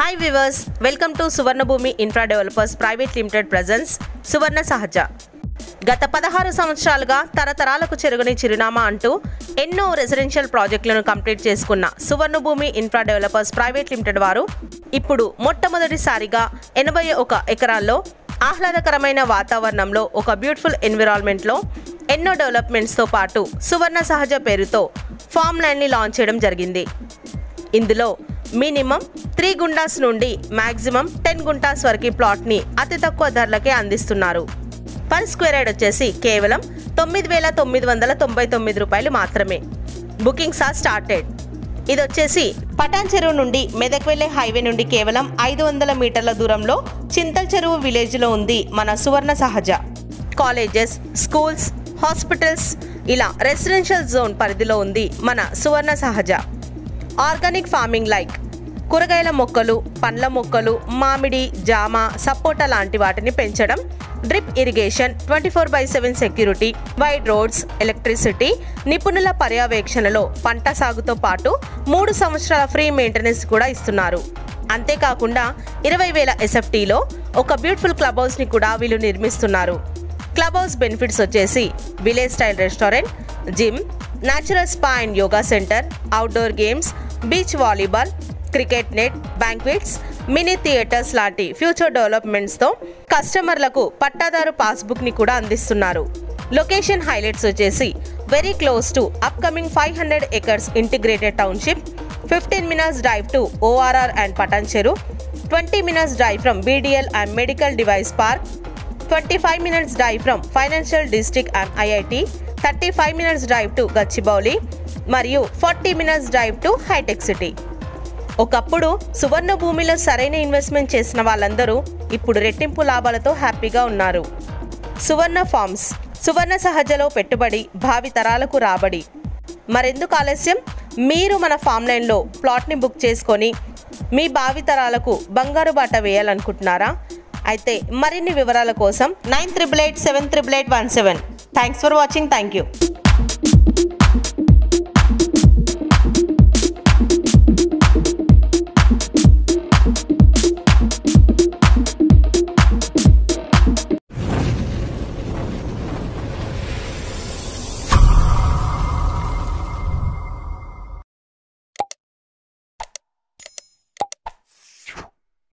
hi viewers welcome to Suvarnabhoomi infra developers private limited presents Suvarna Sahaja గత పదహారు సంవత్సరాలుగా తరతరాలకు చెరుగుని చిరునామా అంటూ ఎన్నో రెసిడెన్షియల్ ప్రాజెక్టులను కంప్లీట్ చేసుకున్న Suvarnabhoomi infra developers private limited వారు ఇప్పుడు మొట్టమొదటిసారిగా ఎనభై ఒక ఎకరాల్లో ఆహ్లాదకరమైన వాతావరణంలో ఒక బ్యూటిఫుల్ ఎన్విరాన్మెంట్లో ఎన్నో డెవలప్మెంట్స్తో పాటు సువర్ణ సహజ పేరుతో ఫామ్ ల్యాండ్ని లాంచ్ చేయడం జరిగింది ఇందులో మినిమం త్రీ గుంటాస్ నుండి మ్యాక్సిమం టెన్ గుంటాస్ వరకు ప్లాట్ని అతి తక్కువ ధరలకే అందిస్తున్నారు పర్ స్క్వేర్ యార్డ్ వచ్చేసి కేవలం తొమ్మిది వేల తొమ్మిది వందల తొంభై తొమ్మిది రూపాయలు మాత్రమే బుకింగ్స్ ఆర్ స్టార్టెడ్ ఇది వచ్చేసి పటాన్ చెరువు నుండి మెదక్ వెళ్లే హైవే నుండి కేవలం ఐదు వందల మీటర్ల దూరంలో చింతల్ చెరువు విలేజ్లో ఉంది మన Suvarna Sahaja colleges schools hospitals ఇలా రెసిడెన్షియల్ జోన్ పరిధిలో ఉంది మన సువర్ణ సహజ ఆర్గానిక్ ఫార్మింగ్ లైక్ కూరగాయల మొక్కలు పండ్ల మొక్కలు మామిడి జామ సపోటా లాంటి వాటిని పెంచడం drip irrigation twenty four by seven security wide roads electricity నిపుణుల పర్యవేక్షణలో పంట సాగుతో పాటు మూడు సంవత్సరాల ఫ్రీ మెయింటెనెన్స్ కూడా ఇస్తున్నారు అంతేకాకుండా ఇరవై వేల ఎస్ఎఫ్టీలో ఒక బ్యూటిఫుల్ క్లబ్ హౌస్ని కూడా వీళ్ళు నిర్మిస్తున్నారు క్లబ్ హౌస్ బెనిఫిట్స్ వచ్చేసి village style restaurant gym natural spa and yoga centre outdoor games beach volleyball cricket net banquets mini theatres లాంటి ఫ్యూచర్ డెవలప్మెంట్స్తో కస్టమర్లకు పట్టాదారు పాస్బుక్ని కూడా అందిస్తున్నారు లొకేషన్ హైలైట్స్ వచ్చేసి very close to upcoming five hundred acres integrated township fifteen minutes drive to ORR and Patancheru twenty minutes drive from BDL and medical device park twenty five minutes drive from financial district and IIT thirty five minutes drive to Gachibowli మరియు forty minutes drive to Hitech City ఒకప్పుడు సువర్ణ భూమిలో సరైన investment చేసిన వాళ్ళందరూ ఇప్పుడు రెట్టింపు లాభాలతో హ్యాపీగా ఉన్నారు సువర్ణ ఫార్మ్స్ సువర్ణ సహజలో పెట్టుబడి భావి తరాలకు రాబడి మరెందుకు ఆలస్యం మీరు మన ఫామ్ లైన్లో ప్లాట్ని బుక్ చేసుకొని మీ భావి తరాలకు బంగారు బాట వేయాలనుకుంటున్నారా అయితే మరిన్ని వివరాల కోసం nine triple eight seven triple eight one seven thanks for watching thank you